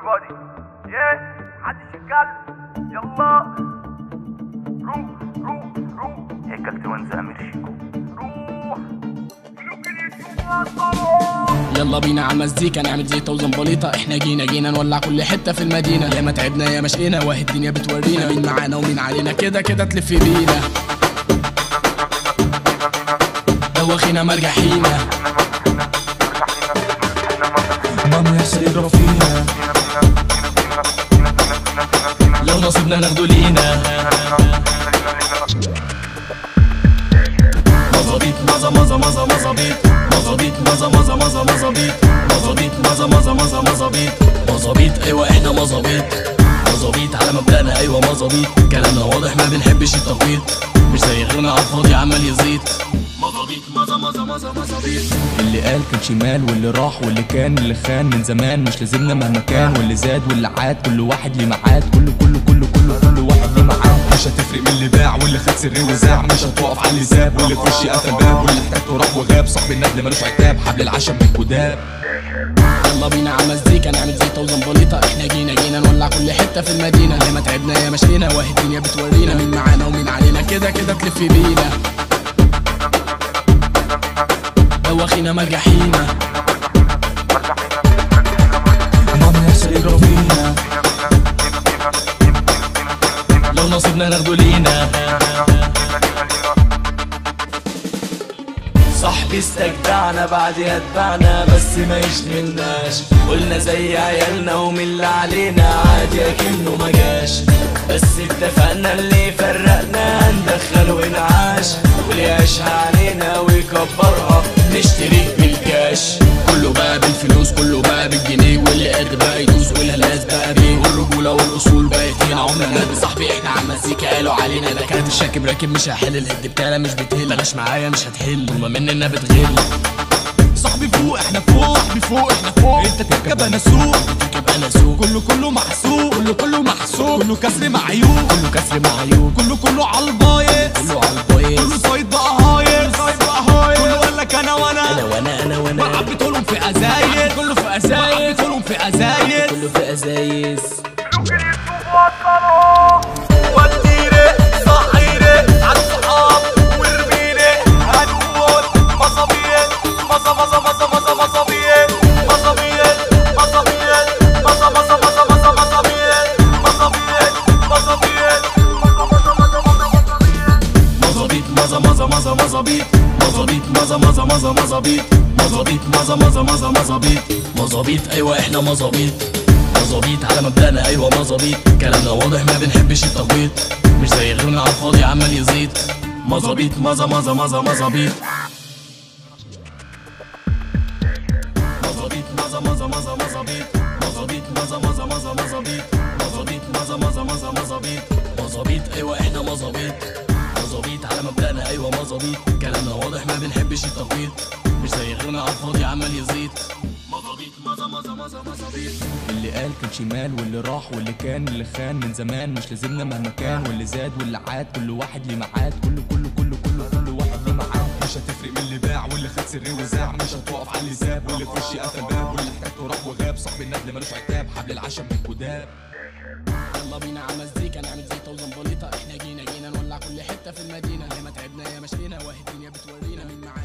دي ايه محدش يتكلم يلا روح روح روح هيكلت وانزل امير شيكو روح ممكن يتوصلوا يلا بينا على المزيكا نعمل زيطة وزنبليطة احنا جينا جينا نولع كل حتة في المدينة يا ما تعبنا يا ما شقينا واهي الدنيا بتورينا مين معانا ومين علينا كده كده تلف بينا دوخينا مرجحينا ماما يحصل يضرب فينا لو نصيبنا ناخده لينا مظابيط مزا مزا مزا مظابيط مظابيط مزا مزا مزا مظابيط مظابيط مزا مزا مزا مظابيط مظابيط ايوه احنا مظابيط مظابيط على مبدأنا ايوه مظابيط كلامنا واضح ما بنحبش التقويض مش زي غيرنا على الفاضي عمال يزيد مظابيط مزا مزا مزا مظابيط اللي قال كان شمال واللي راح واللي كان اللي خان من زمان مش لازمنا مهما كان واللي زاد واللي عاد كل واحد ليه ميعاد كله كله كله كله كل واحد ليه ميعاد مش هتفرق من اللي باع واللي خد سر وزاع مش هتقف على اللي زاب واللي في وشي قفل باب واللي احتاجته راح وغاب صاحب الندل ملوش عتاب حبل العشم من كداب يلا بينا على المزيكا نعمل زيطة وزنبليطة احنا جينا جينا نولع كل حتة في المدينة يا ما تعبنا يا ما شقينا واهي الدنيا بتورينا مين معانا ومين علينا كده كده تلف بينا دوخينا مرجحينا ماما يحصل يضرب فينا لو نصيبنا ناخده لينا صاحبي استجدعنا بعد يتبعنا بس ما يشغلناش قلنا زي عيالنا ومن اللي علينا عادي اكنه ما جاش بس اتفقنا اللي يفرقنا هندخل ونعاش واللي يعيشها علينا ويكبرها نشتريه بالكاش كله بقى بالفلوس كله بقى بالجنيه واللي قادر بقى يدوس والهلاس بقى بيه والرجولة والأصول بقت فينا عمر نادي صاحبي احنا على المزيكا قالوا علينا ده كانت الشاكب راكب مش هحل الهد بتاعنا مش بتهل بلاش معايا مش هتحل طول ما مننا بتغل صاحبي فوق احنا فوق صاحبي فوق احنا فوق انت تركب انا سوق تركب انا سوق كله كله محسوب كله كله محسوب كله كسر معيوب كله كسر معيوب كله كله عالبايظ كله على البايظ كله صايد بقى هايص صايد بقى هايص كله قال لك انا وانا انا وانا انا وانا وعبيتهم في ازايد كله في ازايد وعبيتهم في ازايد كله في ازايز ممكن يتوصلوا وديني صحيني عالصحاب وارميني هنقول مصابيط مصا مصا مصا مصا مصابيط مصابيط مصابيط مصا مصا مصا مصا مصابيط مصابيط مصابيط مظابيط مزا مزا مزا مظابيط مظابيط مزا مزا مزا مظابيط مظابيط مزا مزا مزا مظابيط مظابيط ايوه احنا مظابيط مظابيط على مبدأنا ايوه مظابيط كلامنا واضح ما بنحبش التقويض مش زي غيرنا على الفاضي عمال يزيد مظابيط مزا مزا مزا مظابيط مظابيط مزا مزا مزا مظابيط مظابيط مزا مزا مزا مظابيط مظابيط مزا مزا مزا مظابيط مظابيط ايوه احنا مظابيط مظابيط على مبدأنا ايوه مظابيط كلامنا واضح ما بنحبش التقويض مش زي غيرنا على الفاضي عمال يزيد مظابيط مزا مزا مزا مظابيط اللي قال كان شمال واللي راح واللي كان اللي خان من زمان مش لازمنا مهما كان واللي زاد واللي عاد كل واحد ليه ميعاد كله كله كله كله كل واحد ليه ميعاد مش هتفرق من اللي باع واللي خد سر وزاع مش هتقف على اللي زاب واللي في وشي قفل باب واللي احتاجته راح وغاب صاحب الندل ملوش عتاب حبل العشم من كداب يلا بينا على المزيكا نعمل زيطة وزنبليطة احنا جينا جينا نولع كل حتة في المدينة يا ما تعبنا يا ما شقينا واهي الدنيا بتورينا مين معانا